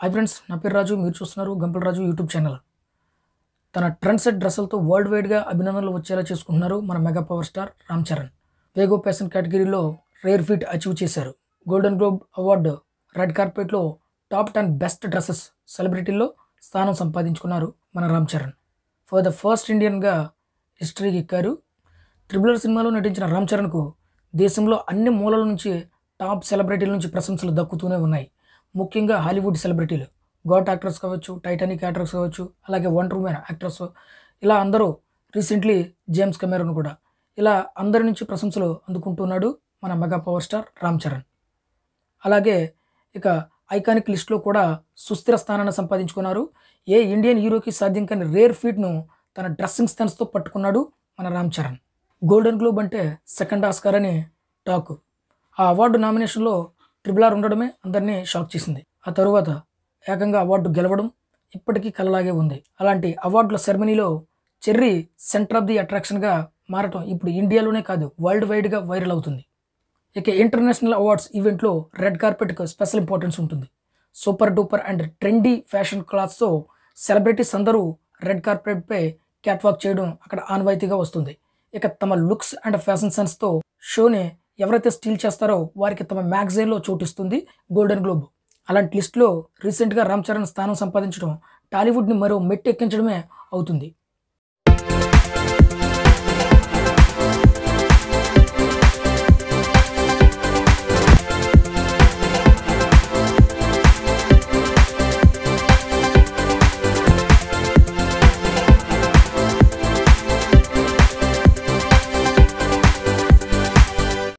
hi friends నా పేరు రాజు మీరు చూస్తున్నారు గంపల రాజు యూట్యూబ్ ఛానల్ తన ట్రెండ్ సెట్ డ్రెస్సులతో వరల్డ్ వైడ్గా అభినందనలు వచ్చేలా చేసుకుంటున్నారు మన mega power star Ram Charan Vogue fashion కేటగిరీలో రేర్ ఫీట్ అచీవ్ చేశారు గోల్డెన్ గ్లోబ్ అవార్డు రెడ్ కార్పెట్లో టాప్ టెన్ బెస్ట్ డ్రెస్సెస్ సెలబ్రిటీల్లో స్థానం సంపాదించుకున్నారు మన Ram Charan for the first ఇండియన్గా హిస్టరీకి ఎక్కారు ట్రిబులర్ సినిమాలో నటించిన రామ్ చరణ్కు దేశంలో అన్ని మూలల నుంచి టాప్ సెలబ్రిటీల నుంచి ప్రశంసలు దక్కుతూనే ఉన్నాయి ముఖ్యంగా హాలీవుడ్ సెలబ్రిటీలు గాట్ యాక్టర్స్ కావచ్చు టైటానిక్ యాక్టర్స్ కావచ్చు అలాగే వండర్ ఉమెన్ యాక్టర్స్ ఇలా అందరూ రీసెంట్లీ జేమ్స్ కెమెరన్ కూడా ఇలా అందరి నుంచి ప్రశంసలు అందుకుంటున్నాడు మన mega power star Ram Charan అలాగే ఇక ఐకానిక్ లిస్ట్లో కూడా సుస్థిర స్థానాన్ని సంపాదించుకున్నారు ఏ ఇండియన్ హీరోకి సాధ్యం కాని రేర్ ఫీట్ను తన డ్రెస్సింగ్ స్టెన్స్తో పట్టుకున్నాడు మన రామ్ చరణ్ గోల్డెన్ గ్లోబ్ అంటే సెకండ్ ఆస్కార్ అని టాక్ ఆ అవార్డు నామినేషన్లో ట్రిపుల్ ఆర్ ఉండడమే అందరినీ షాక్ చేసింది ఆ తరువాత ఏకంగా అవార్డు గెలవడం ఇప్పటికీ కలలాగే ఉంది అలాంటి అవార్డుల సెరమనీలో చెర్రీ సెంటర్ ఆఫ్ ది అట్రాక్షన్గా మారటం ఇప్పుడు ఇండియాలోనే కాదు వరల్డ్ వైడ్గా వైరల్ అవుతుంది ఇక ఇంటర్నేషనల్ అవార్డ్స్ ఈవెంట్లో రెడ్ కార్పెట్కి స్పెషల్ ఇంపార్టెన్స్ ఉంటుంది super duper and trendy fashion క్లాత్స్తో సెలబ్రిటీస్ అందరూ రెడ్ కార్పెట్పై క్యాట్ వాక్ చేయడం అక్కడ ఆనవాయితీగా వస్తుంది ఇక తమ లుక్స్ అండ్ ఫ్యాషన్ సెన్స్తో షోని ఎవరైతే స్టీల్ చేస్తారో వారికి తమ మ్యాగజైన్లో చోటిస్తుంది గోల్డెన్ గ్లోబ్ అలాంటి లిస్ట్లో రీసెంట్గా రామ్ చరణ్ స్థానం సంపాదించడం టాలీవుడ్ని మరో మెట్టు ఎక్కించడమే అవుతుంది